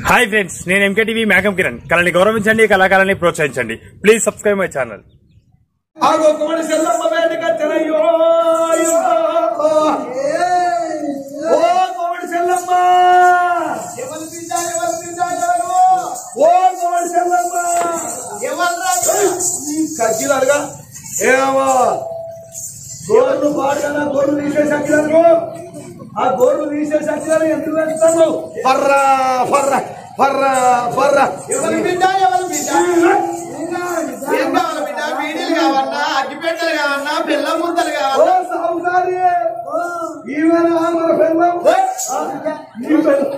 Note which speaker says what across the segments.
Speaker 1: Hi friends నేను MKTV మేఘం కిరణ్ కళని గౌరవించండి కళాకారాన్ని ప్రోత్సహించండి ప్లీజ్ సబ్స్క్రైబ్ మై ఛానల్
Speaker 2: ఆగో కోడి సెల్లమ్మ వేటకి వచ్చనయ్యో ఓ కోడి సెల్లమ్మ ఓ కోడి సెల్లమ్మ కచ్చిలారుగా ఏమో గోర్లు పాడగా గోర్లు తీసేసి అక్కిలారు ఆ గోర్లు తీసేసి అక్కిలారు ఎందుకు వేస్తాను ఫర్రా ఫర్రా ఫర్రా ఫర్రా
Speaker 3: ఎవరి బిడ్డ ఎవరి బిడ్డ ఏం కావాలి బిడ్డ బీడీలు కావన్నా అగ్గిపెట్టెలు కావన్నా బెల్లం ముద్దలు
Speaker 2: ఓ
Speaker 3: కావన్నా
Speaker 2: సాగుదారి ఈవేళ మన పిల్లం నీ పిల్లం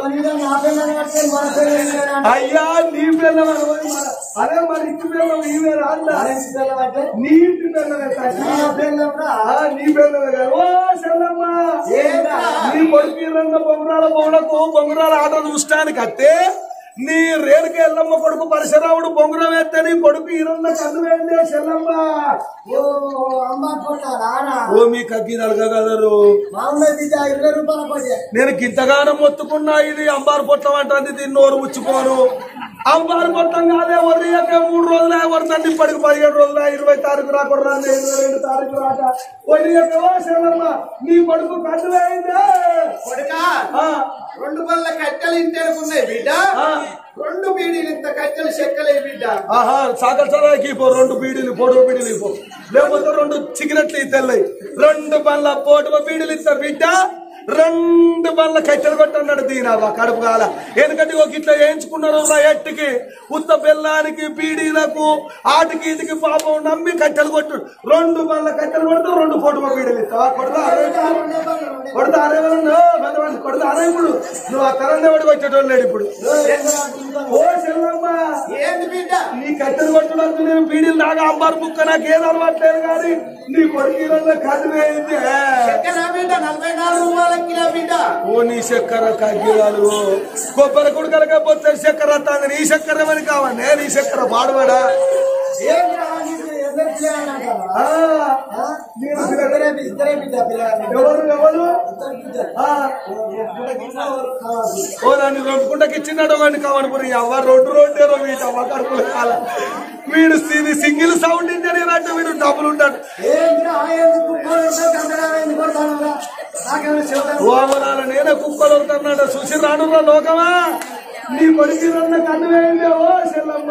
Speaker 2: అయ్యా నీ పిల్లం అనబోయి మన అదే మరి ఇంటి పిల్లం ఈవే రాదా నీ ఇంటి పిల్లం నీ పిల్లమే కాదు ఓ చెల్లమ్మ
Speaker 3: ఏంటా?
Speaker 2: నీ కొడుకు రెండు బొమ్మరాల బొమ్మలకు బొమ్మరాల ఆట చూస్తానికి అత్తే నీ రేణుకి ఎల్లమ్మ కొడుకు పరశురాముడు బొంగురం ఎత్తే నీ కొడుకు ఇరన్న కన్ను వేందే చెల్లమ్మ ఓ మీ కగ్గి నలగగలరు నేను గింతగానం మొత్తుకున్నా ఇది అంబారు పొట్టం అంటుంది దీన్ని నోరు ముచ్చుకోను అంబారు పొట్టం కాదే వర్రియక మూడు రోజులే వరదండి ఇప్పటికి పదిహేడు రోజులే ఇరవై తారీఖు రాకుండా ఇరవై రెండు తారీఖు రాక వర్రియక ఓ శివమ్మ నీ కొడుకు కట్టు వేయిందే
Speaker 3: కొడుక
Speaker 2: ఆ,
Speaker 3: రెండు పళ్ళ కట్టెలు ఇంటేనుకున్నాయి బిడ్డ
Speaker 2: ఆ.
Speaker 3: రెండు బీడీలు ఇంత కట్టెలు చెక్కలే బిడ్డ
Speaker 2: ఆహా సాగర్ సరాకి పో రెండు బీడీలు పొడవ బీడీలు పో లేకపోతే రెండు సిగరెట్లు తెల్లయి రెండు బండ్ల పోటువ బీడీలు ఇస్తారు బిడ్డ రెండు బండ్ల కట్టెలు కొట్టన్నాడు దీనావా కడుపు కాల ఎందుకంటే ఒక ఇట్లా వేయించుకున్నారు నా ఎట్టుకి ఉత్త బెల్లానికి బీడీలకు ఆటికి ఇటుకి పాపం నమ్మి కట్టెలు కొట్టు రెండు బండ్ల కట్టెలు కొడతావు రెండు పోటువ బీడీలు ఇస్తావా కొడతా అరే కొడతా అరే కొడతా అరే ఇప్పుడు నువ్వు ఆ కరెంట్ ఎవడికి వచ్చేటోళ్ళు లేడు ఇప్పుడు ఓ చెల్లమ్మ
Speaker 3: ఏంది బిడ్డ
Speaker 2: నీ కట్టెలు కొట్టడానికి నేను పీడీలు దాకా అంబారు ముక్క నాకు ఏది అలవాట్లేదు కానీ నీ కొడుకు ఈరోజు కట్టు వేయింది
Speaker 3: చక్కెర బిడ్డ నలభై నాలుగు రూపాయల కిలో బిడ్డ
Speaker 2: ఓ నీ చక్కెర కగ్గిరాలు కొబ్బరి కుడకలక పోతే చక్కెర వస్తుంది నీ చక్కెర ఏమని కావాలి నీ చక్కెర పాడవాడా ఆ, నేను ఎవరు ఎవరు ఆ, ఓ నన్ను రొట్టుకుంటకి ఇచ్చినాడు వాడిని కావాలి పురి అవ్వ రోడ్డు రోడ్డేరో వీటి అవ్వ కడుపులు కాల వీడు ఇది సింగిల్ సౌండ్ ఇంజనీర్ అంటే వీడు డబ్బులు ఉంటాడు ఓమరాల నేనే కుక్కలు అవుతున్నాడు చూసి రానురా లోకమా నీ కొడుకు రన్న కన్ను వేయండి ఓ చెల్లమ్మ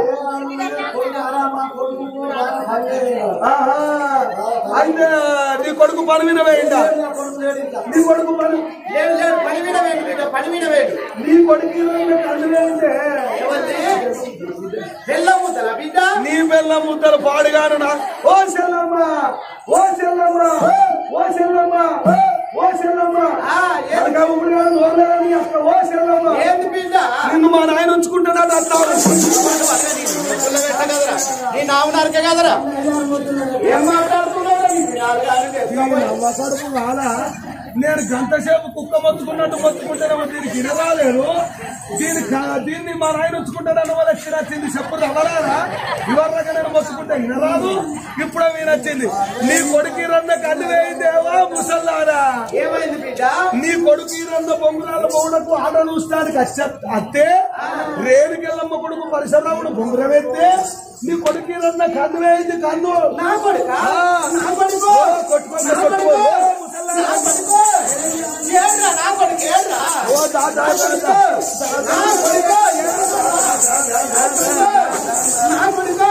Speaker 2: ఆహా. అయితే నీ కొడుకు పని మీద వేయండా నీ కొడుకు పని
Speaker 3: ఏం లేదు పని మీద వేడు బిడ్డ పని మీద వేడు
Speaker 2: నీ కొడుకు రన్న కన్ను వేయండి
Speaker 3: ఎవరిది బెల్లం ముద్దల బిడ్డ
Speaker 2: నీ బెల్ల ముద్దలు పాడుగాను నా ఓ చెల్లమ్మ ఓ చెల్లమ్మ ఓ చెల్లమ్మ ఓ చెల్లమ్మ
Speaker 3: ఆ, ఏ-
Speaker 2: కనక ఊపిరి కాదు, నోరులేదని అక్క, ఓ చెల్లమ్మ
Speaker 3: ఏంది బిడ్డ
Speaker 2: నిన్ను మా నాయన ఉంచుకుంటున్నాడు అన్నారు
Speaker 3: ముద్దులు పెట్ట కదరా నీ నావు నరక కదరా
Speaker 2: ఏం మాట్లాడుతున్నావు నేను గంట సేపు కుక్క మొత్తుకున్నట్టు మొత్తుకుంటేనేమో దీనికి వినరాలేదు దీని కా- దీన్ని మా నాయన ఉంచుకుంటాడు అన్న వాళ్ళ వచ్చింది చెప్పు రవరారా ఇవరగా నేను మొత్తుకుంటే వినరాదు ఇప్పుడే వినొచ్చింది నీ కొడుకు రన్న కళ్ళు వేయిందేవా ముసల్లారా
Speaker 3: ఏమైంది బిడ్డ
Speaker 2: నీ కొడుకు ఈ రెండు బొంగురాల బొమ్మలకు ఆట చూస్తానికి అత్తే రేణుకెళ్ళమ్మ కొడుకు పరిసరాముడు బొంగురం ఎత్తే నీ కొడుకు ఈ రెండు కన్ను వేయింది కన్ను
Speaker 3: నా కొడుక
Speaker 2: ఆ,
Speaker 3: నా కొడుకు
Speaker 2: ఓ, కొట్టుకోండి,
Speaker 3: నా
Speaker 2: కొట్టుకో.
Speaker 3: కొడుకు
Speaker 2: ఓ, ముసల్లారా.
Speaker 3: నా కొడుకు ఏడ్రా నా కొడుకు ఏడ్రా
Speaker 2: ఓ, దా, దా, దా, దా.
Speaker 3: నా కొడుకు నా కొడుకు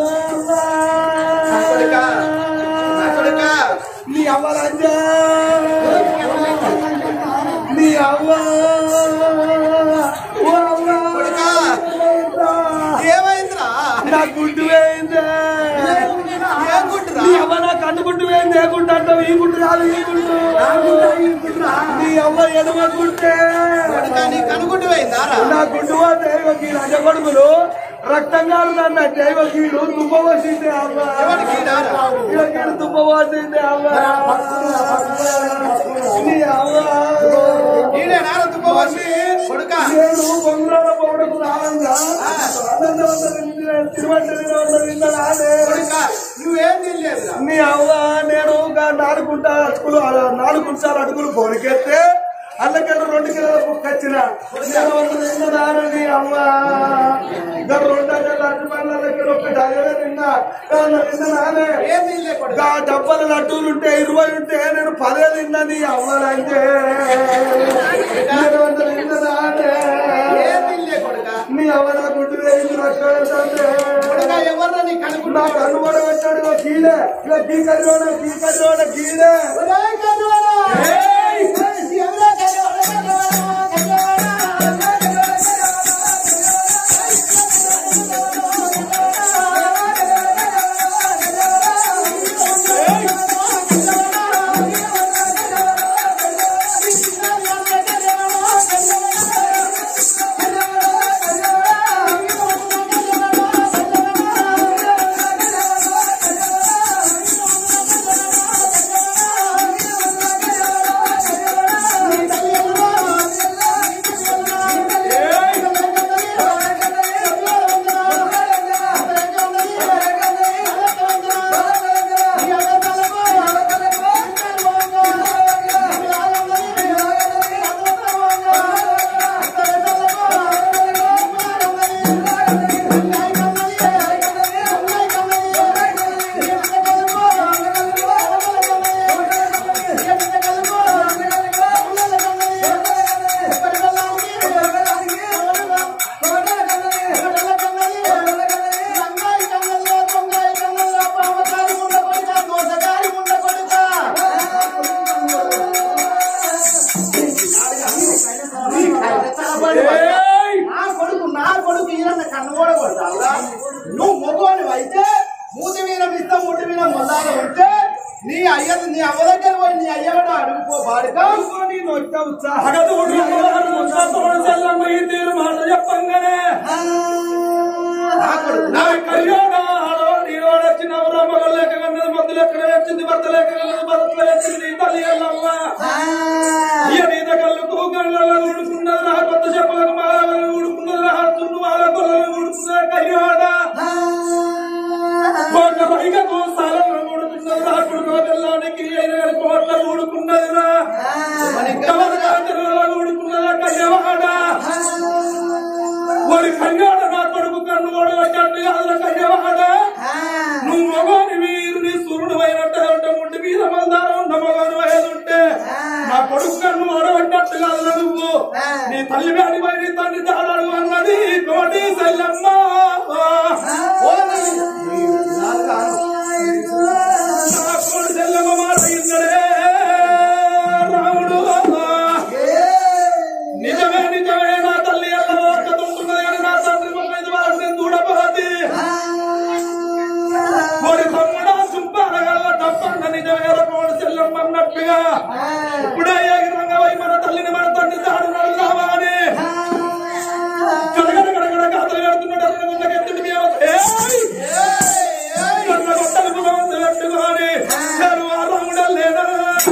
Speaker 3: నా కొడుక నా కొడుక
Speaker 2: నీ అవ్వరాజా నీ అవ్వ ఓ అవ్వ
Speaker 3: కొడుకా. ఏమైందిరా
Speaker 2: నా గుడ్డు వేయిందే
Speaker 3: ఏం గుడ్డురా
Speaker 2: నీ అవ్వ నా కన్ను గుడ్డు వేయింది ఏ గుడ్డు అంటావు ఈ గుడ్డు కాదు ఈ గుడ్డు నీ అవ్వ ఎడమ గుడ్డే
Speaker 3: కొడుకా నీ కనుగుడ్డు పోయిందారా
Speaker 2: నా గుడ్డు దైవకి రజ కొడుకులు రక్తం కాలుదన్న దైవకీడు తుప్పవసింది అవ్వ
Speaker 3: ఎవరికి రారా?
Speaker 2: ఇవకీడు తుప్పవసింది అవ్వ నీ అవ్వ
Speaker 3: ఈడే నార తుప్పవసి కొడుక
Speaker 2: నేను బొంగురాల పౌడకు రావంగా తిరువంతరి
Speaker 3: కొడుక నువ్వేం తినలేదురా
Speaker 2: నీ అవ్వ నేను నాలుగుంటా అటుకులు నాలుగు అడుగులు పొడికెత్తే అందుకని రెండు కిలోల బుక్ వచ్చిన తిన్నదారని అమ్మ ఇంకా రెండు అజలు అడ్డు పండ్ల దగ్గర ఒకటి అదే తిన్నా ఏమన్నా తిన్నదానే
Speaker 3: ఏం తినలే కొడుక
Speaker 2: ఇంకా డబ్బలు లడ్డూలు ఉంటే ఇరవై ఉంటే నేను పదే తిన్నా నీ అవ్వాలంటే నేను వందలు తిన్నదానే
Speaker 3: ఏం తినలే కొడుక
Speaker 2: నీ అవ్వన గుడ్డు వేయింది రక్తంటే
Speaker 3: కొడుక ఎవరు నీ
Speaker 2: నా
Speaker 3: కనుకుంటా
Speaker 2: కనుగొడ వచ్చాడు ఓ కీలే ఇలా కీకల్లోన కీకల్లోన కీలే
Speaker 3: నా కొడుకు నా కొడుకు ఈయన కన్ను కూడా కొడతావురా నువ్వు మొగోని అయితే మూతి మీద ఇస్తాం ముట్టి మీద మొదల ఉంటే నీ అయ్య నీ అవ్వ దగ్గర పోయి నీ అయ్యవడు అడుగుపో బాడుగా
Speaker 1: చెప్పంగానే
Speaker 3: నా కొడుకు
Speaker 1: నా కళ్యాణాలో నీవాడు వచ్చిన మగ లేక కన్నది మందు లెక్క వచ్చింది భర్త లేక కన్నది భర్త వచ్చింది నీ తల్లి ఎల్లమ్మ ఇయ నీత కళ్ళకు కళ్ళలో ఊడుకున్నది నా కొత్త చెప్పులకు మాలను ఊడుకున్నది నా తున్ను మాల కొలను ఊడుకున్నది కళ్యాణ కోట పైకకు స్థానంలో ఊడుకున్నది నా కొడుకు పిల్లానికి ఐదు కోట్ల ఊడుకున్నది రా ఊడుకున్నది కళ్యాణ వాడి కళ్యాణ నా కొడుకు కన్ను వాడు వచ్చాడు కాదు కళ్యాణ నువ్వు మగవాని వీరు నీ సూర్యుడు అయినట్టు ఉంటే ముట్టి మీద మందారం ఉన్న మగవాని ఉంటే నా కొడుకు కన్ను ఓడబట్టినట్టు కాదు నువ్వు నీ తల్లి వ్యాధి పై నీ తండ్రి దాడాడు అన్నది కోటి సెల్లమ్మ నా కోటి సెల్లమ్మ మాట ఇన్నడే రాముడు నిజమే నిజమే నా తల్లి ఎలా తుంటున్నది అని నా తండ్రి ముప్పై వారిని దూడపోతే కోడి తమ్ముడా చుంపారగల్ల తప్పన్న నిజమేర కోడి చెల్లెమ్మ అన్నట్టుగా ఇప్పుడే ఎగిరంగా పోయి మన తల్లిని మన తండ్రి తాడు నల్లావా అని కడగడ కడగడ కాతలు కడుతున్నాడు అతని ముందుకు ఎత్తుడి మీద ఏయ్! కన్న గొట్టలు పులవంతు కట్టుకొని నేను ఆ రాముడా లేనా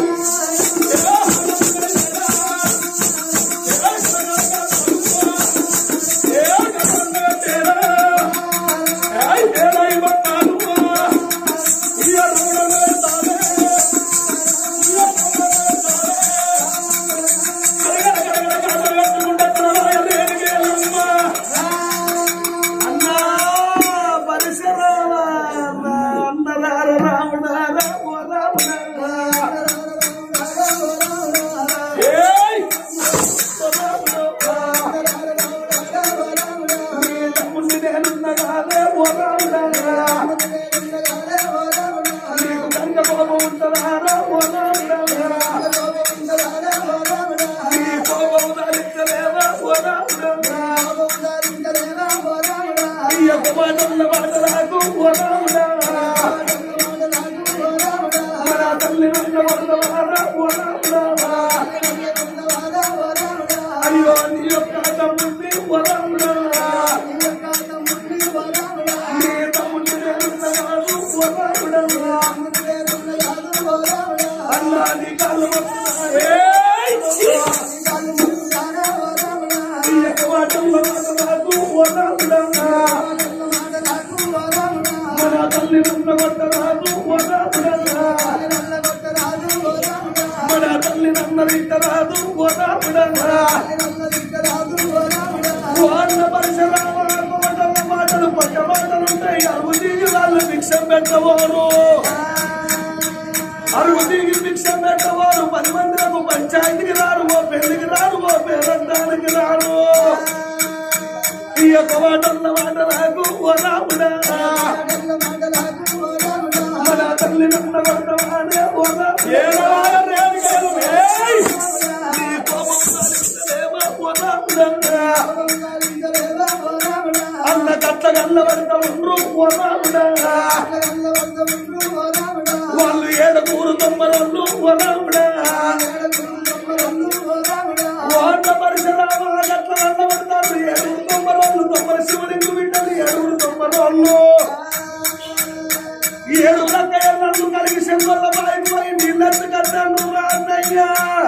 Speaker 1: ఏ కన్న తేరా ఏయ్ తేరాయి బట్టాలు ఈ రాముడా తానే కడగడ కడగడ కాతలు కట్టుకుంటే తనలాయ దేనికి ఎల్లమ్మ
Speaker 2: అన్నా పరిసరాల అన్నదార రాముడార ఓ రాముడార
Speaker 1: ఏయ్
Speaker 2: ముందు నేనున్నదారే ఓ రాముడార నీకు గంగ బాబు ఉంటదారా ఓ రాముడార నీ కోపం దాలించలేదా ఓ రాముడార నీ యొక్క మాటల మాటలకు ఓ రాముడార మన తల్లి వెంట వందవారా ఓ రాముడార అయ్యో నీ యొక్క తమ్ముడిని ఓ రాముడార నీ తమ్ముడిని నేనున్నవాడు ఓ రాముడార అన్నా నీ కాళ్ళు వస్తున్నాయి.
Speaker 1: ఏయ్
Speaker 2: నీ యొక్క మాటల మాటలకు ఓ రాముడార మన తల్లి వెంట వందవారు ఓ రాముడార మన తల్లి నన్న ఉన్నది రాదు ఓ రాముడన్నా వాళ్ళ పరిసరాల మాటలు పట్ట మాటలు ఉంటాయి అరుగు తీగి వాళ్ళు భిక్షం పెట్టవారు అరుగు తీగి భిక్షం పెట్టవారు పది మందిలకు పంచాయతీకి రారు ఓ పెళ్లికి రారు ఓ పేరంటానికి రారు ఈ యొక్క మాట ఉన్న మాట నాకు ఓ రాముడా మన తల్లి నన్న వర్తమానే ఓ రాముడా. ఏయ్! నీ కోపం సాధించలేమా ఓ రాముడా. అన్న కట్ల గల్ల వరద ఉండ్రు ఓ రాముడా. వాళ్ళు ఏడుగురు తొమ్మరోళ్ళు ఓ రాముడా. వాళ్ళ పరిసరాలు ఆ గట్ల గల్ల పడతారు ఏడుగురు తొమ్మరోళ్ళు తొమ్మర శివునికి బిడ్డలు ఏడుగురు తొమ్మరోళ్ళు ఏడు రకాయ నన్ను కలిగి సెల్వల్ల బాయిపోయి నీళ్ళెత్తు కట్టాను రా అన్నయ్యా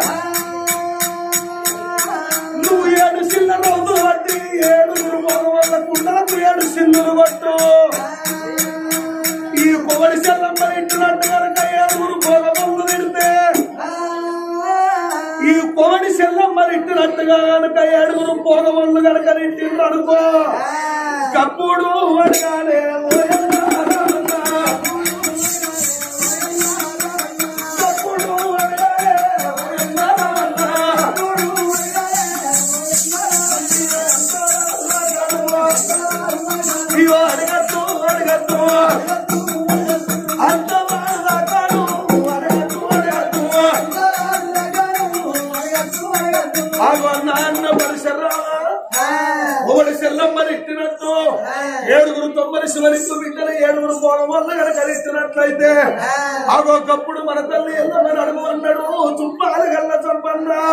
Speaker 2: నువ్వు ఏడు చిన్న రోజు బట్టి ఏడుగురు మగవాళ్ళ కుండలకు ఏడు సిల్లులు కొట్టు ఈ పొగడి చెల్లమ్మ ఇంటినట్టు కనుక ఏడుగురు భోగములు తిడితే ఈ పొగడి చెల్లమ్మ ఇంటినట్టుగా కనుక ఏడుగురు భోగములు కనుక ఇంటిని అనుకో కప్పుడు అడగాలే ఓయన్నా. కప్పుడు అడగాలే ఓయన్నా. ఇవో అడగద్దు అడగద్దు అంత వాడకాడు అడగద్దు అడగద్దు ఆగో నాన్న పరిసరావా ఒకటి సెల్లమ్మని ఇట్టినట్టు ఏడుగురు తొమ్మిది శివలింగు బిడ్డలు ఏడుగురు పోవడం వల్ల కనుక ఇట్టినట్లయితే ఆగోకప్పుడు మన తల్లి ఎల్లమని అడుగు అన్నాడు చుప్పాలు గల్ల చంపన్నా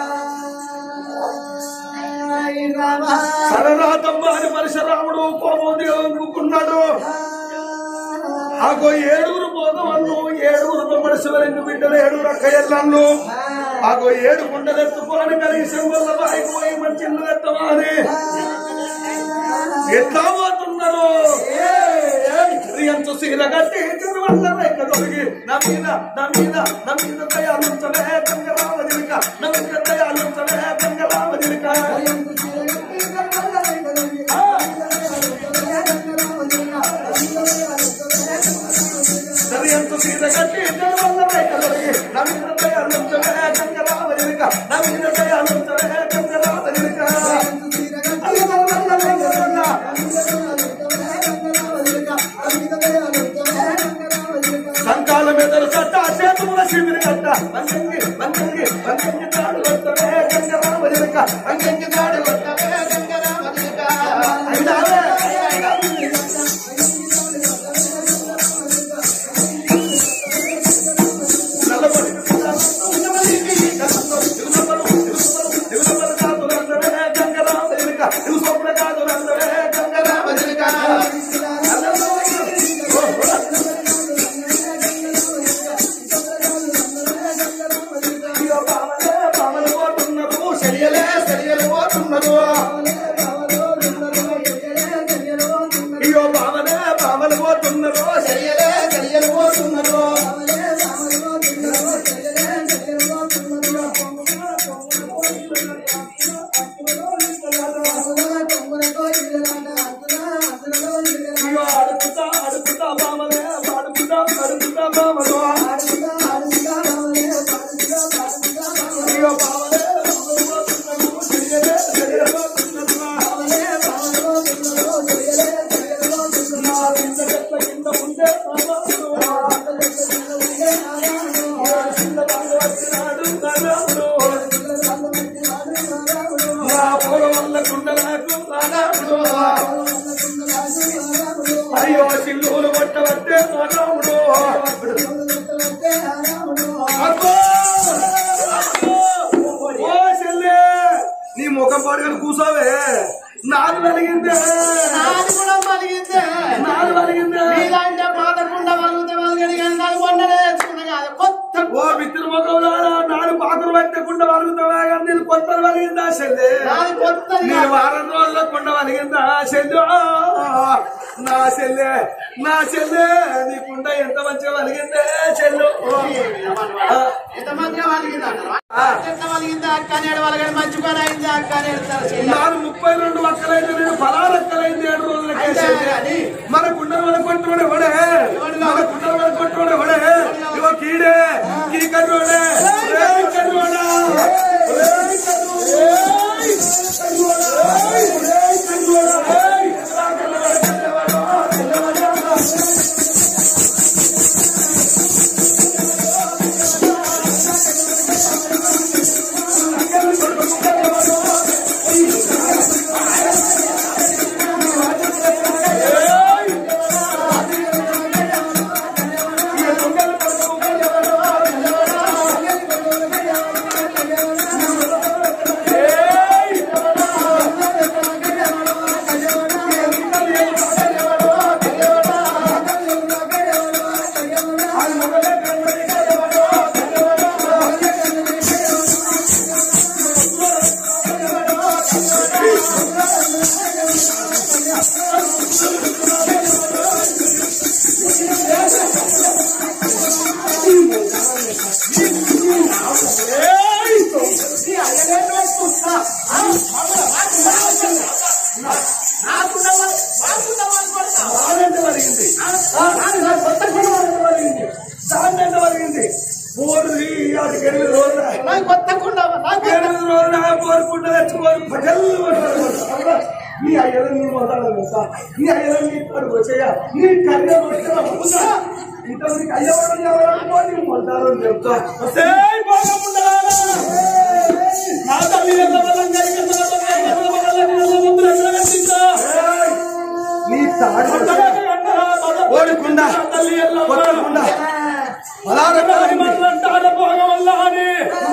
Speaker 2: సరనాథమ్మ అని పరశురాముడు కోమోది అనుకున్నాడు ఆగో ఏడుగురు పోదవన్ను ఏడుగురు తొమ్మిది శివలింగు బిడ్డలు ఏడుగురు అక్కయ్యలను ఆగో ఏడు గుండెలు ఎత్తుకోని కలిగి సింబల్ల బాయికి పోయి మంచి ఇల్లు ఎత్తమని ఎట్లా పోతున్నారు ఎంత సీల కట్టి వల్ల రేఖ దొరికి నా మీద నా మీద నా మీద దయాలుంచలే గంగరామదిలిక నా మీద దయాలుంచలే గంగరామదిలిక సరి ఎంత సీల కట్టి వల్ల రేఖ దొరికి నా మీద దయాలుంచలే గంగరామదిలిక నా మీద దయాలుంచలే గంగరామదిలిక సంకాల మెదలు కట్ట చేతుల శిబిరి కట్ట మంచంగి మంచంగి మంచంగి తాడు కొట్టవే గంగరామదిలిక మంచంగి తాడు కొట్టవే గంగరామదిలిక అయినావే నల్లబడి గంగరామదిలిక ఇవి స్వప్న కాదు గంగరామదిలిక అయ్యో పావలే పావలు పోతున్నారు సెరియలే సెరియలు పోతున్నారు అయ్యో పావలే పావలు పోతున్నారు సెరియలే సెరియలు పోతున్నారు అయ్యో అడుగుతా అడుగుతా పావలే అడుగుతా అడుగుతా పావలు అయ్యో పావలే పావలు పోతున్నారు సెరియలే సెరియలు పోతున్నారు నా కింద చెట్ల కింద ఉండే పావలు కింద బాగా వచ్చినాడు రాముడు నా పొల వల్ల కుండలకు రాముడు అయ్యో చిల్లూరు కొట్టవట్టే రాముడు అబ్బో! అబ్బో! ఓ చెల్లె నీ ముఖం పడుకొని కూసోవే నాది వెలిగిందే
Speaker 3: నాది కూడా పలిగిందే.
Speaker 2: నాది వెలిగిందే
Speaker 3: నీలాంటి పాతకుండా వలుగుతే వలగని కానీ నాకు మొన్ననే తెచ్చుకున్నా కాదు. కొత్త
Speaker 2: ఓ మిత్రు ముఖంలో నాలుగు పాత్రలు పెట్టకుండా వలుగుతావా కానీ నేను కొత్తది వెలిగిందా చెల్లె
Speaker 3: నాది కొత్తది
Speaker 2: నీ
Speaker 3: కాదు.
Speaker 2: వారం రోజుల్లో కుండ వలిగిందా చెల్లు నా చెల్లె నా చెల్లె నీకుండ ఎంత మంచిగా కలిగిందే చెల్లు ఆ,
Speaker 3: ఎంత మందిగా వలిగిందా
Speaker 2: ఆ.
Speaker 3: ఎంత వలిగిందా అక్క నేడు వలగడు మంచి పని అయిందా అక్క నేడు తన చెయ్యి.
Speaker 2: నాడు ముప్పై రెండు వక్కలైతే నేను పలారక్కలైంది ఏడు రోజులకే
Speaker 3: అయితే
Speaker 2: చెల్లె.
Speaker 3: కానీ
Speaker 2: మన కుండలు మన కొట్టుకోడే వడే మన కుండలు మన కొట్టుకోడే వడే ఇవో కీడే కీ కర్రోడే రే కర్రోడా రే కర్రోడా రే కర్రోడా రే కర్రోడా ఏయ్ రా కర్రోడా కర్రోడా కర్రోడా దానంటే వలిగింది కొత్త కుండ వలిగింది దానంటే వలిగింది మూడు ఆటికి ఎనిమిది రోజులు
Speaker 3: నాకు కొత్త కుండ నాకు
Speaker 2: ఎనిమిది రోజులు కోరుకుంటూ తెచ్చుకోరు ప్రజలు నీ అయ్యలు నీ మొదలు తెలుసా నీ అయ్యలు నీ కడుపు వచ్చేయ నీ కర్య వచ్చా ఇంతమందికి అయ్యవడం ఎవరనుకో నీ మొదలు చెప్తా వస్తే బాగుండాలా
Speaker 1: నా తల్లి ఎంత బలంగా ఎంత బలంగా ఎంత బలంగా ఎంత ముద్దులు ఎక్కడ కట్టిందా?
Speaker 2: నీ తాడు ఓడికుండా
Speaker 1: తల్లి ఎల్లమ్మ.
Speaker 2: కొట్టకుండా బలారకాలి
Speaker 1: మాట్లాడతాడు భోగవల్ల అని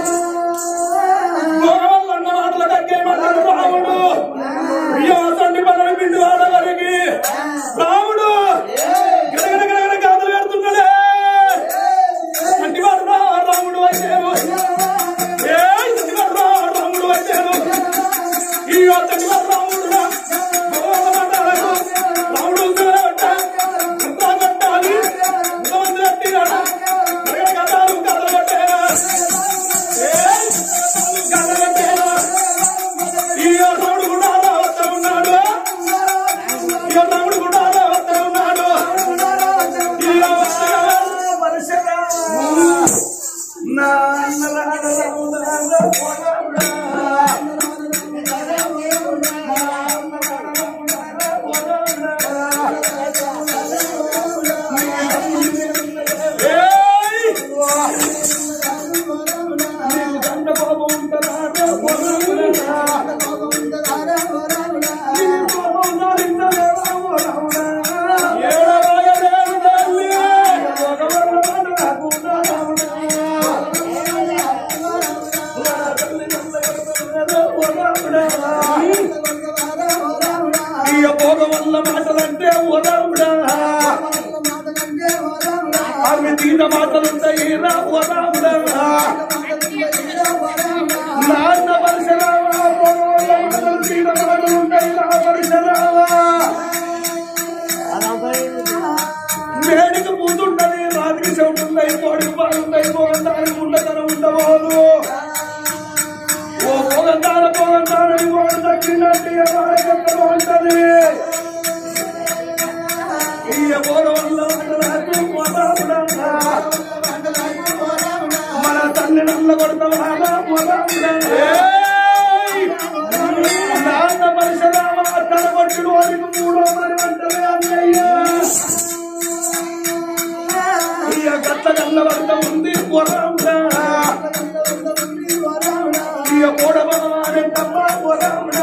Speaker 1: భోగవల్ల అన్న మాటల దగ్గర మాట్లాడు రాముడు అయ్యో తండ్రి పనులు పిండి వాడగలిగి రాముడు గిరగిర గిరగిర గాథలు పెడుతున్నాడే తండ్రి వాడు రా రాముడు అయితేను ఏ తండ్రి వాడు రా రాముడు అయితేను ఈ తండ్రి వాడు రాముడు రా భగవంతుడు అంటాడు. రాముడు ఉంటాడట. అంతా కట్టాలి భగవంతుడు కట్టినాడు. గిరగిర గాథలు గాథలు కట్టేనా ఏ గాథలు కట్టేనా ఈ రాముడు కూడా వస్తా ఉన్నాడు ఈ రాముడు కూడా వస్తా ఉన్నాడు ఈ వస్తా ఏయ్! ఏడవగలేను తల్లి. ఈ భోగం వల్ల మాటలంటే ఉరాముడా అవి తీర మాటలుంటాయి రా ఉరాముడా నాన్న పరిసరావా భోగం వల్ల మాటలు తీర మాటలుంటాయి రా పరిసరావా వేడికి ముందుంటది రాత్రికి చెవుతుంటాయి కోడికి బాగుంటాయి పోగంటానికి ఉండతనం ఉండబోదు ఓ పోగంటాన పోగంటానని కోడి తగ్గినట్టు వాడకెక్కడ ఉంటది ఈ పోగ వల్ల మాటలకు పోదాముడా. మన తల్లి నల్ల కొడతావా నాన్న పరిసరావా తన కొట్టుడు వారికి మూడో మరి అంటలే అన్నయ్య ఇయ గట్ల గల్ల వద్ద ఉంది పొరాముడా ఇయ మూడవవారెంటమ్మా పొరాముడా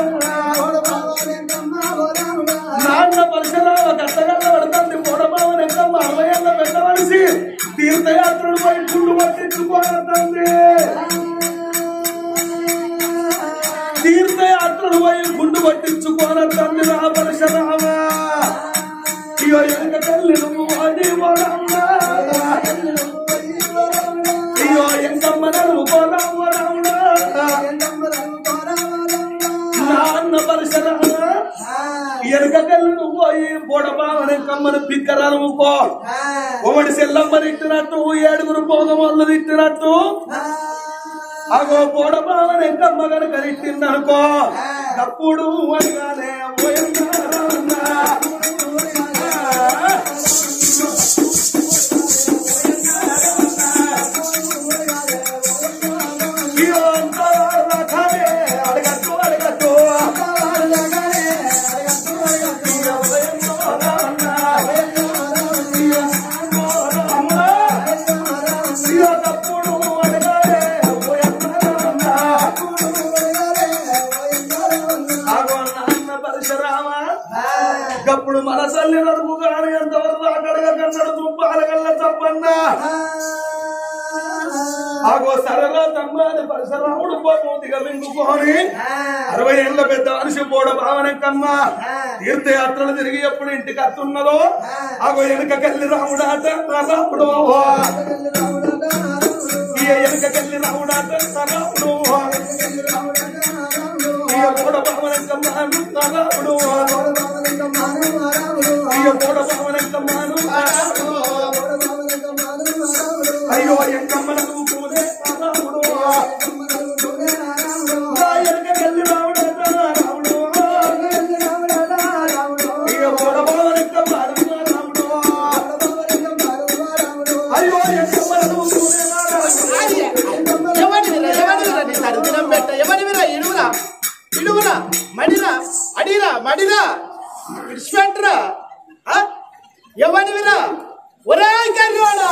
Speaker 1: నాన్న పరిసరాల గట్టగల్ల పడుతుంది మూడవవారెంటమ్మా అరవయల్ల పెట్టవలసి తీర్థయాత్రలు పోయి గుండు పట్టించుకోనుంది తీర్థయాత్రలు పోయి గుండు పట్టించుకోనుంది నా పరిసరామా ఇయో ఎంక తల్లి నువ్వు వాడి పోరాముడా అయ్యో ఎంకమ్మ నన్ను పోరాము రాముడా నాన్న పరిసరామా
Speaker 2: వెనకకెళ్ళి నువ్వు పోయి బోడబావని కమ్మని పిక్కరాలు నువ్వు ఒకటి సెల్లమ్మని ఇట్టినట్టు ఏడుగురు పోగమల్లు ఇట్టినట్టు అగో బోడబావని కమ్మ కనుక ఇట్టిందనుకో తప్పుడు అనగానే ఓయన్నారన్నా. అయ్యో అంతా రకాలే, అడగట్టు అడగట్టు అప్పుడు మన తల్లి నడుము కాని ఎంతవరకు అక్కడగా కన్నడ తుప్పాల కల్ల తప్పన్నా ఆగో సరళ తమ్మాని పరశురాముడు పోమూతిగా వింగుకొని అరవై ఏళ్ళ పెద్ద మనిషి పోడ భావనకమ్మ తీర్థయాత్రలు తిరిగి ఎప్పుడు ఇంటికి అత్తున్నదో ఆగో వెనుక కల్లి రాముడాట నా రాముడు ఈ వెనుక కల్లి రాముడాట నా రాముడు ఈ పోడ భావనకమ్మ నా రాముడు ఈ పోడ భావనకమ్మను నా రాముడు అయ్యో ఎంకమ్మలకు పూలే నా రాముడు నా వెనుక కల్లి రాముడాట నా రాముడు ఈ పోడ భావనకమ్మ నా రాముడు అయ్యో ఎంకమ్మలకు పూలే నా రాముడు
Speaker 4: ఎవరివిరా ఎవరివిరా నీ తరిదినం పెట్ట ఎవరివిరా ఇడుగురా ఇడుగురా మడిరా అడిరా మడిరా విడిచిపెట్టరా ఆ? ఎవరివిరా ఒరే కర్రోడా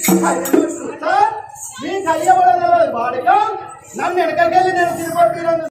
Speaker 3: మీ కళ్యాణ వాడిగా నన్ను వెనకకెళ్ళి నేను తిరుపతి